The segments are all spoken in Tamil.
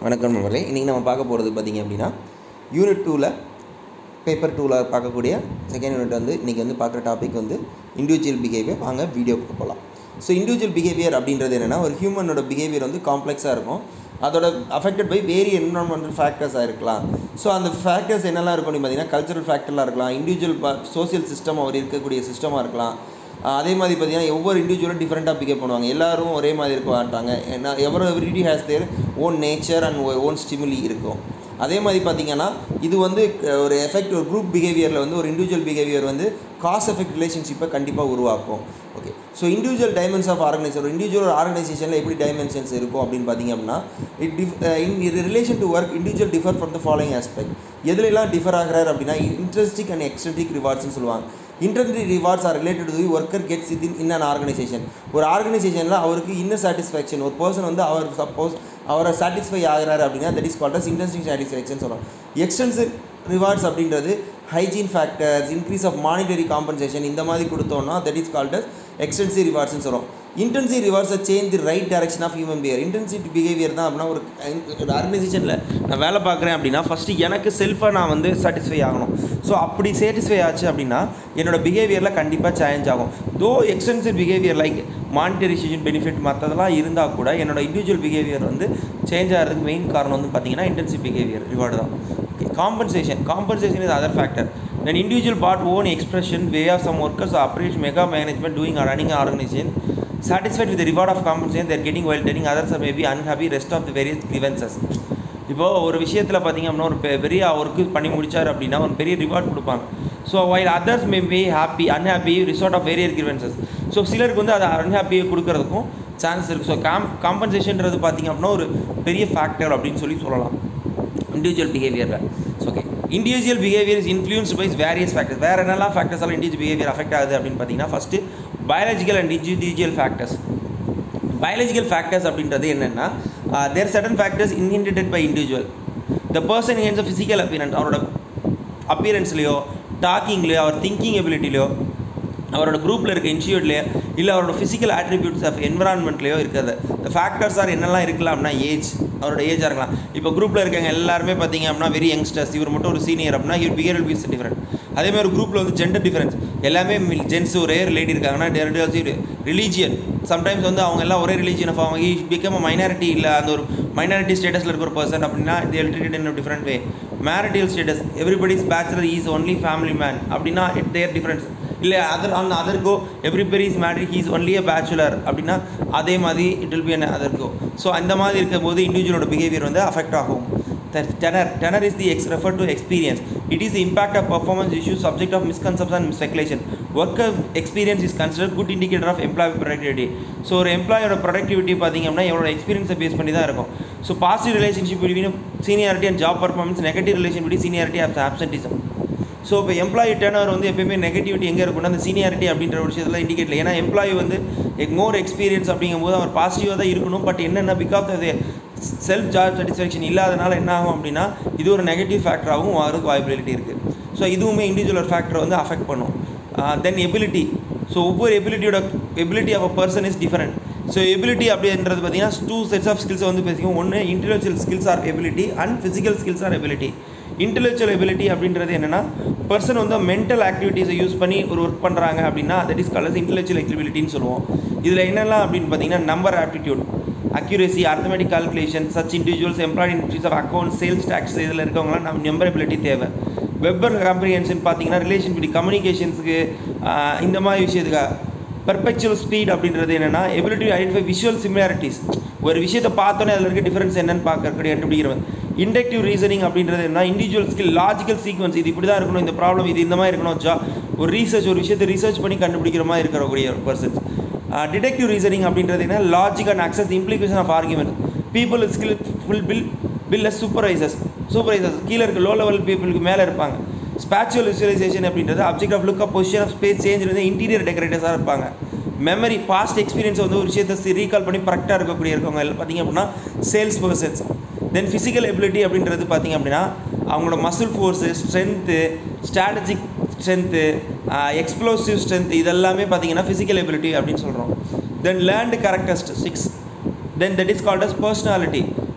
வணக்கம் நண்பர்களே இன்றைக்கி நம்ம பார்க்க போகிறது பார்த்திங்க அப்படின்னா யூனிட் டூவில் பேப்பர் டூவில் பார்க்கக்கூடிய செகண்ட் யூனிட் வந்து இன்றைக்கி வந்து பார்க்குற டாபிக் வந்து இண்டிவிஜுவல் பிஹேவியர் வாங்க வீடியோக்கு போகலாம் ஸோ இண்டிவிஜுவல் பிஹேவியர் அப்படின்றது என்னென்னா ஒரு ஹியூமனோட பிஹேவியர் வந்து காம்ப்ளெக்ஸாக இருக்கும் அதோட அஃபெக்டட் பை வேரி என்வரான்மெண்டல் ஃபேக்டர்ஸாக இருக்கலாம் ஸோ அந்த ஃபேக்டர்ஸ் என்னெல்லாம் இருக்கும் அப்படின்னு பார்த்தீங்கன்னா கல்ச்சரல் ஃபேக்டர்லாம் இருக்கலாம் இண்டிவிஜுவல் சோசியல் சிஸ்டம் அவர் இருக்கக்கூடிய சிஸ்டமாக இருக்கலாம் ஆஹ் அதே மாதிரி பார்த்தீங்கன்னா ஒவ்வொரு இண்டிவிஜுவலும் டிஃப்ரெண்ட்டாக பிக்கப் பண்ணுவாங்க எல்லாரும் ஒரே மாதிரி இருக்க மாட்டாங்க ஏன்னா ever everyday has their own nature and own stimuli இருக்கும் அதே மாதிரி பார்த்தீங்கன்னா இது வந்து க- ஒரு எஃபெக்ட் ஒரு குரூப் பிஹேவியரில் வந்து ஒரு இண்டிவிஜுவல் பிஹேவியர் வந்து காஸ் எஃபெக்ட் ரிலேஷன்ஷிப்பை கண்டிப்பாக உருவாக்கும் okay so individual dimensions of organisation ஒரு இண்டிவிஜுவல் ஆர்கனைசேஷனில் எப்படி டைமென்ஷன்ஸ் இருக்கும் அப்படின்னு பார்த்தீங்க அப்படின்னா இட் டிஃப் இன் இது relation to work individual differ from the following aspect எதுலெல்லாம் டிஃபர் ஆகிறார் அப்படின்னா இன்ட்ரெஸ்டிக் அண்ட் எக்ஸ்ட்ரென்டிக் ரிவார்ட்ஸ்னு சொல்லுவாங்க intrinsic rewards are related to worker gets in in an organisation ஒரு ஆர்கனைசேஷனில் அவருக்கு இன்னர் சாட்டிஸ்ஃபேக்ஷன் ஒரு பர்சன் வந்து அவர் சப்போஸ் அவரை சாட்டிஸ்ஃபை ஆகிறாரு அப்படின்னா that is called as interesting satisfaction சொல்கிறோம் எக்ஸ்டென்சிவ் ரிவார்ட்ஸ் அப்படின்றது hygiene factors increase of monetary compensation இந்த மாதிரி கொடுத்தோம்னா that is called as extensive ரிவார்ட்ஸ்னு சொல்கிறோம் இன்டென்சிவ் ரிவார்ட்ஸை change the right direction of human behaviour intensive behaviour தான் அப்படின்னா ஒரு ஒரு ஆர்கனைசேஷனில் நான் வேலை பார்க்குறேன் அப்படின்னா ஃபஸ்ட்டு எனக்கு செல்ஃபாக நான் வந்து சாட்டிஸ்ஃபை ஆகணும் ஸோ அப்படி சாட்டிஸ்ஃபை ஆச்சு அப்படின்னா என்னோட பிஹேவியரில் கண்டிப்பாக சேஞ்ச் ஆகும் though extensive behaviour like monetisation benefit மற்றதெல்லாம் இருந்தால் கூட என்னோட இண்டிவிஜுவல் பிஹேவியர் வந்து சேஞ்ச் ஆகிறதுக்கு மெயின் காரணம் வந்து பார்த்தீங்கன்னா இன்டென்சிவ் பிஹேவியர் ரிவார்டு தான் compensation compensation is other factor when individual bought own expression way of some workers approach mega management doing or running an organization satisfied with the reward of compensation they're getting while telling others are maybe unhappy rest of the various grievances இப்போது ஒரு விஷயத்தில் பார்த்தீங்க அப்படின்னா ஒரு பெ- பெரிய ஒர்க்கு பண்ணி முடிச்சார் அப்படின்னா ஒரு பெரிய ரிவார்ட் கொடுப்பாங்க so while others may be happy unhappy resort of various grievances so சிலருக்கு வந்து அது அன்ஹாப்பியை கொடுக்கறதுக்கும் சான்ஸ் இருக்குது ஸோ காம் காம்பன்சேஷன்றது பார்த்தீங்க அப்படின்னா ஒரு பெரிய ஃபேக்டர் அப்படின்னு சொல்லி சொல்லலாம் இண்டிவிஜுவல் பிஹேவியரில் okay individual behaviour is influence by various factors வேறு என்னெல்லாம் ஃபேக்டர்ஸ் எல்லாம் இண்டிவிஜுவல் பிஹேவியர் அஃபெக்ட் ஆகுது அப்படின்னு பார்த்தீங்கன்னா first biological and individual factors biological factors அப்படின்றது என்னென்னா their sudden factors inherited by individual the person has physical appearance அவரோட அப்பியரன்ஸ்லையோ டாக்கிங்லேயோ அவர் திங்கிங் எபிலிட்டிலையோ அவரோட குரூப்பில் இருக்க இன்ஸ்டியூட்லேயோ இல்லை அவரோட ஃபிசிக்கல் attributes ஆஃப் என்விரான்மெண்ட்லேயோ இருக்கிறது இந்த ஃபேக்டர்ஸ் ஆர் என்னெல்லாம் இருக்கலாம்னா ஏஜ் அவரோட ஏஜாக இருக்கலாம் இப்போ குரூப்பில் இருக்கவங்க எல்லாருமே பார்த்தீங்க அப்படின்னா வெரி யங்ஸ்டர்ஸ் இவர் மட்டும் ஒரு சீனியர் அப்படின்னா இவர் பிஹேவியர் பீஸ் டிஃப்ரெண்ட் அதே மாதிரி ஒரு குரூப்பில் வந்து ஜெண்டர் டிஃபரன்ஸ் எல்லாமே ஜென்ஸ் ஒரே லேடி இருக்காங்கன்னா ரிலீஜியன் சம்டைம்ஸ் வந்து அவங்க எல்லாம் ஒரே ரிலீஜியன் ஆஃப் அவங்க பிகம் மைனாரிட்டி இல்லை அந்த ஒரு மைனாரிட்டி ஸ்டேட்டஸில் இருக்கிற பர்சன் அப்படின்னா they are treated in a different way marital status everybody's bachelor is only family man அப்படின்னா இட் தேர் டிஃப்ரென்ஸ் இல்லை other on other go everybody is married he's only a bachelor அப்படின்னா அதே மாதிரி it will be an other go so அந்த மாதிரி இருக்கும்போது இண்டிவிஜுவலோட பிஹேவியர் வந்து அஃபெக்ட் ஆகும் tenor tenor is the ex referred to experience it is the impact of performance issues subject of misconception and speculation worker experience is considered good indicator of employee productivity so ஒரு எம்ப்ளாயோட ப்ரொடக்டிவிட்டி பார்த்தீங்க அப்படின்னா எவ்வளோ எக்ஸ்பீரியன்ஸை பேஸ் பண்ணி தான் இருக்கும் so positive relationship between seniority and job performance negative relation between seniority of absenteeism so இப்போ எம்ப்ளாயி டேர்னர் வந்து எப்பயுமே நெகட்டிவிட்டி எங்கே இருக்குன்னா அந்த சீனியாரிட்டி அப்படின்ற ஒரு விஷயத்தில் இண்டிகேட்ல ஏன்னா எம்ப்ளாயி வந்து மோர் எக்ஸ்பீரியன்ஸ் அப்படிங்கும்போது அவர் பாசிட்டிவாக தான் இருக்கணும் பட் என்னென்ன பிகாஸ் அது செல்ஃப் ஜாப் சாட்டிஸ்ஃபேக்ஷன் இல்லாதனால என்ன ஆகும் அப்படின்னா இது ஒரு நெகட்டிவ் ஃபேக்டராகவும் வரதுக்கு வாய்ப்பிலிட்டி இருக்குது ஸோ இதுவுமே இண்டிவிஜுவல் ஃபேக்டரை வந்து அஃபெக்ட் பண்ணும் தென் எபிலிட்டி ஸோ ஒவ்வொரு எபிலிட்டியோட ability of a person is different so ability அப்படின்றது பார்த்தீங்கன்னா டூ செட்ஸ் ஆஃப் ஸ்கில்ஸ் வந்து பேசிக்கும் ஒன்று intellectual skills or ability and physical skills or ability intellectual ability அப்படின்றது என்னென்னா பர்சன் வந்து மென்டல் ஆக்டிவிட்டீஸை யூஸ் பண்ணி ஒரு ஒர்க் பண்ணுறாங்க அப்படின்னா தட் இஸ் கால்ஸ் இன்டெலெக்சுவல் எபிலிட்டின்னு சொல்லுவோம் இதில் என்னெல்லாம் அப்படின்னு பார்த்தீங்கன்னா number aptitude accuracy arithmetic calculation such individuals employed in fields of accounts sales tax இதில் இருக்கவங்களாம் நம்ம நம்பரபிலிட்டி தேவை வெப்பர் காம்ப்ரிஹென்ஷன் பார்த்தீங்கன்னா ரிலேஷன் பிடி கம்யூனிகேஷன்ஸுக்கு இந்த மாதிரி விஷயத்துக்காக பெர்பெக்சுவல் ஸ்பீட் அப்படின்றது என்னென்னா எபிலிட்டி ஐடென்டிஃபை விஷுவல் சிமிலாரிட்டிஸ் ஒரு விஷயத்தை பார்த்தோன்னே அதில் இருக்க டிஃபரன்ஸ் என்னன்னு பார்க்கக்கூடிய கண்டுபிடிக்கிறவன் இண்டக்டிவ் ரீசனிங் அப்படின்றது என்ன இண்டிவிஜுவல் ஸ்கில் லாஜிக்கல் சீக்வன்ஸ் இது இப்படி தான் இருக்கணும் இந்த ப்ராப்ளம் இது இந்த மாதிரி இருக்கணும் ஜா ஒரு ரீசர்ச் ஒரு விஷயத்தை ரிசர்ச் பண்ணி கண்டுபிடிக்கிற மாதிரி இருக்கக்கூடிய ஒரு பர்சன்ஸ் டிடெக்டிவ் ரீசனிங் அப்படின்றது என்ன logic and access implication of argument people skill full bill bill as supervisors supervisors கீழே இருக்க லோ லெவல் பீப்புளுக்கு மேலே இருப்பாங்க ஸ்பேச்சுவல் விசுவலைசேஷன் அப்படின்றது object of look position of space change வந்து இன்டீரியர் டெக்கரேட்டர்ஸாக இருப்பாங்க மெமரி பாஸ்ட் எக்ஸ்பீரியன்ஸ் வந்து ஒரு விஷயத்தை ரீகால் பண்ணி கரெக்டாக இருக்கக்கூடிய இருக்கவங்க எல்லாம் பார்த்தீங்க அப்படின்னா sales persons then physical ability அப்படின்றது பார்த்தீங்க அப்படின்னா அவங்களோட muscle force strength strategic strength explosive strength இதெல்லாமே பார்த்தீங்கன்னா ஃபிசிக்கல் எபிலிட்டி அப்படின்னு சொல்கிறோம் then learned characteristics then that is called as personality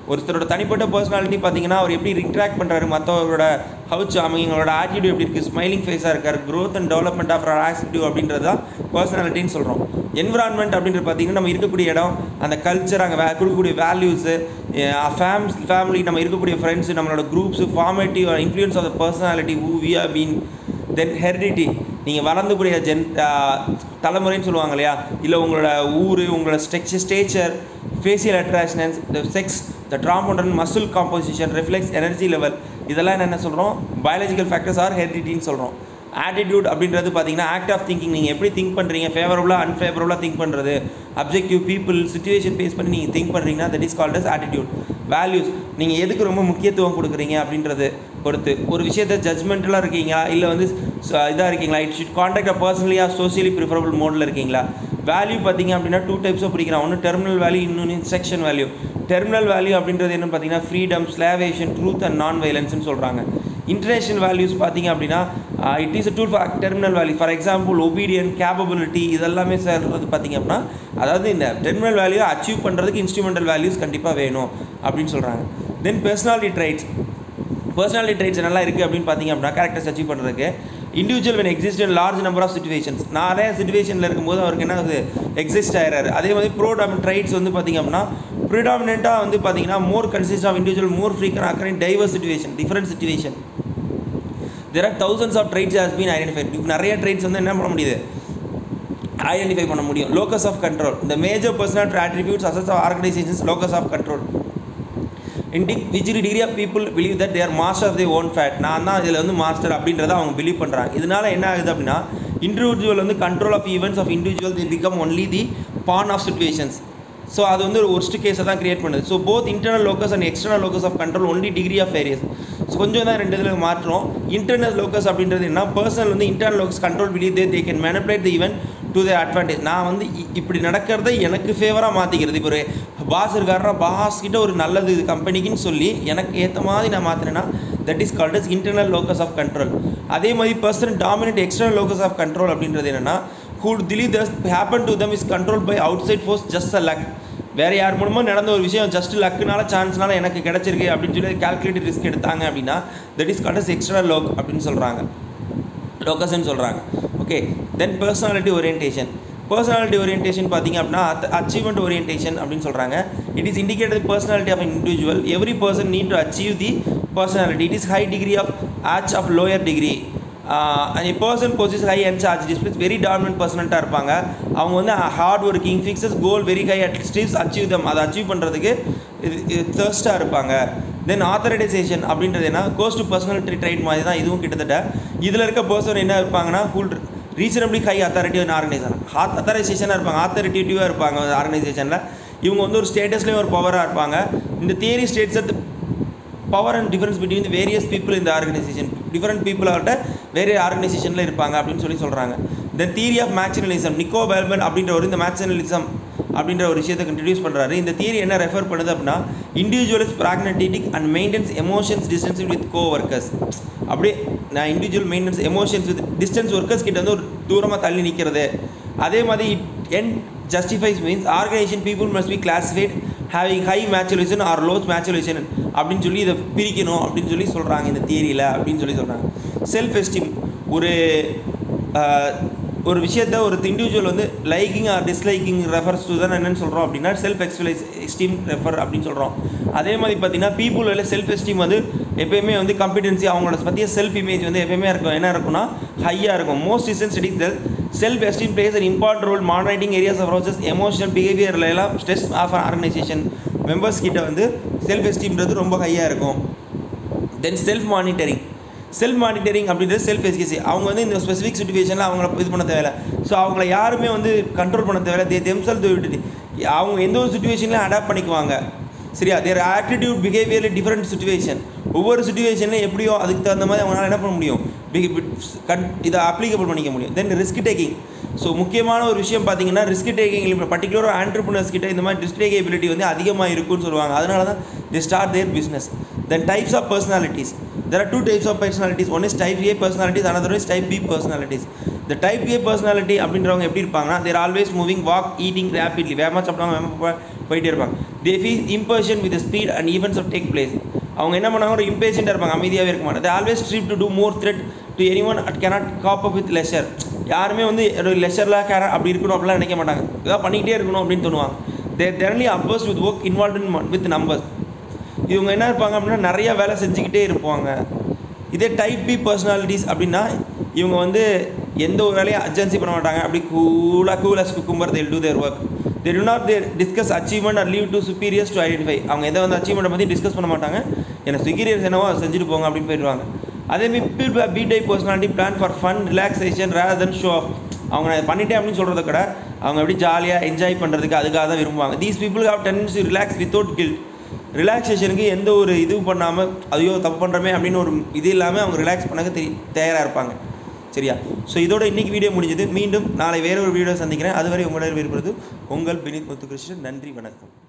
ஒருத்தரோட தனிப்பட்ட பர்சனாலிட்டி பார்த்தீங்கன்னா அவர் எப்படி இன்ட்ராக்ட் பண்ணுறாரு மற்றவரோட ஹவுச் அவங்களோட ஆட்டிடியூட் எப்படி இருக்குது ஸ்மைலிங் ஃபேஸாக இருக்கார் growth and development of active அப்படின்றது தான் பர்சனாலிட்டின்னு சொல்கிறோம் என்விரான்மெண்ட் அப்படின்றது பார்த்தீங்கன்னா நம்ம இருக்கக்கூடிய இடம் அந்த கல்ச்சர் அங்கே வே கொடுக்கக்கூடிய வேல்யூஸு ஃபேம்ஸ் ஃபேமிலி நம்ம இருக்கக்கூடிய ஃப்ரெண்ட்ஸு நம்மளோட groups formative influence of the personality who we are been then heredity நீங்கள் வளர்ந்துக்கூடிய ஜென் தலைமுறைன்னு சொல்லுவாங்க இல்லையா இல்லை உங்களோட ஊர் உங்களோட structure stature facial attractions the sex the temperament muscle composition reflex energy level இதெல்லாம் என்ன சொல்கிறோம் பயாலஜிக்கல் ஃபேக்டர்ஸ் ஆர் ஹெரிடிட்டின்னு சொல்கிறோம் ஆட்டிடியூட் அப்படின்றது பார்த்தீங்கன்னா ஆக்ட் ஆஃப் திங்கிங் நீங்கள் எப்படி திங்க் பண்ணுறீங்க ஃபேவரபுளாக அன்ஃபேவரபுளாக திங்க் பண்ணுறது அப்ஜெக்டிவ் பீப்புள் சுச்சுவேஷன் ஃபேஸ் பண்ணி நீங்கள் திங்க் பண்ணுறீங்கன்னா that is called as attitude values நீங்கள் எதுக்கு ரொம்ப முக்கியத்துவம் கொடுக்குறீங்க அப்படின்றது பொறுத்து ஒரு விஷயத்தை ஜட்ஜ்மெண்டலாக இருக்கீங்களா இல்லை வந்து இதாக இருக்கீங்களா it should contact a personally or socially preferable மோடில் இருக்கீங்களா வேல்யூ பார்த்தீங்க அப்படின்னா டூ டைப்ஸாக பிடிக்கிறான் ஒன்று டெர்மினல் வேல்யூ இன்னொன்று இன்ஸ்ட்ரக்ஷன் வேல்யூ டெர்மினல் வேல்யூ அப்படின்றது என்னன்னு பார்த்தீங்கன்னா ஃப்ரீடம் ஸ்லாவேஷன் ட்ரூத் அண்ட் நான் வைலன்ஸ்னு சொல்கிறாங்க இன்டர்நேஷனல் வேல்யூஸ் பார்த்தீங்க அப்படின்னா it is a tool for terminal value for example obedient capability இதெல்லாமே சேர்றது பார்த்தீங்க அப்படின்னா அதாவது இந்த டெர்மினல் வேல்யூ அச்சீவ் பண்ணுறதுக்கு இன்ஸ்ட்ருமெண்டல் வேல்யூஸ் கண்டிப்பாக வேணும் அப்படின்னு சொல்கிறாங்க then personality traits personality traits நல்லா இருக்குது அப்படின்னு பார்த்தீங்க அப்படின்னா கேரக்டர்ஸ் அச்சீவ் பண்ணுறதுக்கு individual when exist in large number of situations நிறைய சுச்சுவேஷனில் இருக்கும்போது அவருக்கு என்ன ஆகுது எக்ஸிஸ்ட் ஆகிறாரு அதே மாதிரி ப்ரோடாமின் ட்ரைட்ஸ் வந்து பார்த்தீங்க அப்படின்னா ப்ரிடாமினெண்ட்டாக வந்து பார்த்தீங்கன்னா more consist of individual more frequent occurring diverse situation different situation there are thousands of traits has been identified இப்போ நிறைய ட்ரைட்ஸ் வந்து என்ன பண்ண முடியுது ஐடென்டிஃபை பண்ண முடியும் லோக்கஸ் ஆஃப் கண்ட்ரோல் இந்த major personality attributes assess of organisations locus of control in the which degree of people believe that their master of the own fate நான் தான் இதில் வந்து மாஸ்டர் அப்படின்றத அவங்க பிலீவ் பண்ணுறாங்க இதனால என்ன ஆகுது அப்படின்னா இண்டிவிஜுவல் வந்து control of events of individual the become only the pawn of situations so அது வந்து ஒரு ஒர்ஸ்ட் கேஸை தான் கிரியேட் பண்ணுது so both internal locus and external locus of control only degree of various so கொஞ்சம் தான் ரெண்டு இதில் மாற்றோம் இன்டர்னல் லோக்கஸ் அப்படின்றது என்ன பர்சனல் வந்து internal locus control believe they they can manipulate the event to the advantage நான் வந்து இ- இப்படி நடக்கிறத எனக்கு ஃபேவராக மாற்றிக்கிறது இப்போ ஒரு பாஸ் இருக்காருன்னா பாஸ் கிட்ட ஒரு நல்லது இது கம்பெனிக்குன்னு சொல்லி எனக்கு ஏற்ற மாதிரி நான் மாற்றினேன்னா that is called as internal locus of control அதே மாதிரி person dominate external locus of control அப்படின்றது என்னென்னா who'd believe thus happen to them is control by outside force just a luck வேறு யார் மூலமாக நடந்த ஒரு விஷயம் ஜஸ்ட் லக்குனால சான்ஸ்னால எனக்கு கிடச்சிருக்கு அப்படின்னு சொல்லி கால்குலேட்டட் ரிஸ்க் எடுத்தாங்க அப்படின்னா that is called as external locus அப்படின்னு சொல்கிறாங்க லோக்கஸ்ன்னு சொல்கிறாங்க okay then personality orientation personality orientation பார்த்தீங்க அப்படின்னா அச்சீவ்மெண்ட் ஓரியன்டேஷன் அப்படின்னு சொல்கிறாங்க it is indicated personality of individual every person need to achieve the personality it is high degree of ஆச் of lower degree and person possess high and charge displays very dominant பர்சனட்டாக இருப்பாங்க அவங்க வந்து hard working fixes goal very high at strives achieve தம் அதை அச்சீவ் பண்ணுறதுக்கு இது தேர்ஸ்டாக இருப்பாங்க தென் ஆத்தரைடைசேஷன் அப்படின்றது என்ன கோஸ் டு பர்சனாலிட்டி ட்ரைட் மாதிரி தான் இதுவும் கிட்டத்தட்ட இதில் இருக்க பர்சன் என்ன இருப்பாங்கன்னா full reasonably high authoritative organisation அத்தாரைசேஷனாக இருப்பாங்க ஆத்தரிட்டிவாக இருப்பாங்க ஆர்கனைசேஷனில் இவங்க வந்து ஒரு ஸ்டேட்டஸ்லேயே ஒரு பவராக இருப்பாங்க இந்த theory states power and difference between various people இந்த ஆர்கனைசேஷன் டிஃப்ரெண்ட் பீப்புள் ஆகிட்ட வேறு ஆர்கனைசேஷனில் இருப்பாங்க அப்படின்னு சொல்லி சொல்கிறாங்க த தியரி ஆஃப் மேக்சினலிசம் நிக்கோ பெல்பன் அப்படின்ற ஒரு இந்த மேக்சினலிசம் அப்படின்ற ஒரு விஷயத்தை இன்ட்ரடியூஸ் பண்ணுறாரு இந்த தியரி என்ன ரெஃபர் பண்ணுது அப்படின்னா individuals pragmatic and maintains emotions distance with co workers அப்படியே நான் individual maintains emotions with distance workers கிட்ட வந்து ஒரு தூரமாக தள்ளி நிற்கிறது அதே மாதிரி end justifies means organisation people must be classified having high Machiavellianism or low Machiavellianism அப்படின்னு சொல்லி இதை பிரிக்கணும் அப்படின்னு சொல்லி சொல்கிறாங்க இந்த தியரியில் அப்படின்னு சொல்லி சொல்கிறாங்க செல்ஃப் எஸ்டீம் ஒரு ஆஹ், ஒரு விஷயத்த ஒரு இண்டிவிஜுவல் வந்து liking or disliking refers to தான் என்னன்னு சொல்கிறோம் அப்படின்னா செல்ஃப் எக்ஸ்பிளைஸ் எஸ்டீம் ரெஃபர் அப்படின்னு சொல்கிறோம் அதே மாதிரி பார்த்தீங்கன்னா பீப்புள் வந்து செல்ஃப் எஸ்டீம் வந்து எப்பயுமே வந்து காம்பிடென்சி அவங்களோட பற்றிய செல்ஃப் இமேஜ் வந்து எப்பயுமே இருக்கும் என்ன இருக்கும்னா ஹையாக இருக்கும் most recent studies self esteem plays an important role moderating areas of roses emotional பிஹேவியர்ல எல்லாம் ஸ்ட்ரெஸ் ஆஃப் ஆர்கனைசேஷன் மெம்பர்ஸ் கிட்ட வந்து செல்ஃப் எஸ்டீம்ன்றது ரொம்ப ஹையாக இருக்கும் then self monitoring self monitoring அப்படின்றது செல்ஃப் எஸ்கேசி அவங்க வந்து இந்த ஸ்பெசிஃபிக் சுச்சுவேஷனில் அவங்கள இது பண்ண தேவையில்ல ஸோ அவங்கள யாருமே வந்து கண்ட்ரோல் பண்ண தேவையில்ல தே தெம்செல் அவங்க எந்த ஒரு சுச்சுவேஷன்லையும் அடாப்ட் பண்ணிக்குவாங்க சரியா their attitude behaviour different situation ஒவ்வொரு சுச்சுவேஷன்லையும் எப்படியோ அதுக்கு தகுந்த மாதிரி அவங்களால என்ன பண்ண முடியும் பிக- கன் இதை அப்ளிகபிள் பண்ணிக்க முடியும் தென் ரிஸ்க் டேக்கிங் ஸோ முக்கியமான ஒரு விஷயம் பார்த்தீங்கன்னா ரிஸ்க் டேக்கிங் இப்போ பர்டிகுலர் ஆண்டர்பிரினர்ஸ் கிட்ட இந்த மாதிரி ரிஸ்க் டேக் எபிலிட்டி வந்து அதிகமாக இருக்குன்னு சொல்லுவாங்க அதனால தான் they start their business then types of personalities there are two types of personalities one is type A personalities another is type B personalities the type A personality அப்படின்றவங்க எப்படி இருப்பாங்கன்னா they're always moving walk eating rapidly வேகமாக சாப்பிடுவாங்க வேகமாக போ- போயிட்டே இருப்பாங்க they feel impatient with the speed and events of take place அவங்க என்ன பண்ணாங்க ஒரு impatient இருப்பாங்க அமைதியாகவே இருக்க மாட்டாங்க they always strive to do more threat to anyone at cannot cop up with leisure யாருமே வந்து லெஷரில் கேர அப்படி இருக்கணும் அப்படிலாம் நினைக்க மாட்டாங்க ஏதாவது பண்ணிக்கிட்டே இருக்கணும் அப்படின்னு தோணுவாங்க they rarely appears with work involve in with numbers இவங்க என்ன இருப்பாங்க அப்படின்னா நிறைய வேலை செஞ்சுக்கிட்டே இருப்பாங்க இதே டைப் பி பர்சனாலிட்டிஸ் அப்படின்னா இவங்க வந்து எந்த ஒரு வேலையும் அர்ஜென்சி பண்ண மாட்டாங்க அப்படி கூலாக cool as cucumber they'll do their work they do not their discuss achievement or leave to superiors to identify அவங்க எதை வந்து அச்சீவ்மெண்ட்டை பற்றி டிஸ்கஸ் பண்ண மாட்டாங்க எனக்கு சுப்பீரியர்ஸ் என்னவோ அதை செஞ்சுட்டு போங்க அப்படின்னு போயிடுவாங்க அதே மாதிரி B type personality plan for fun relaxation rather than show off அவங்க நான் இதை பண்ணிட்டேன் அப்படின்னு சொல்கிறத கூட அவங்க எப்படி ஜாலியாக என்ஜாய் பண்ணுறதுக்கு அதுக்காக தான் விரும்புவாங்க these people have tendency relax without guilt ரிலாக்ஸேஷனுக்கு எந்த ஒரு இது பண்ணாமல் ஐயோ தப்பு பண்ணுறமே அப்படின்னு ஒரு இது இல்லாமல் அவங்க ரிலாக்ஸ் பண்ணக்க தெரி தயாராக இருப்பாங்க சரியா ஸோ இதோட இன்றைக்கி வீடியோ முடிஞ்சது மீண்டும் நாளை வேற ஒரு வீடியோ சந்திக்கிறேன் அதுவரை உங்களிடம் விரும்புறது உங்கள் வினித் முத்துகிருஷ்ணன் நன்றி வணக்கம்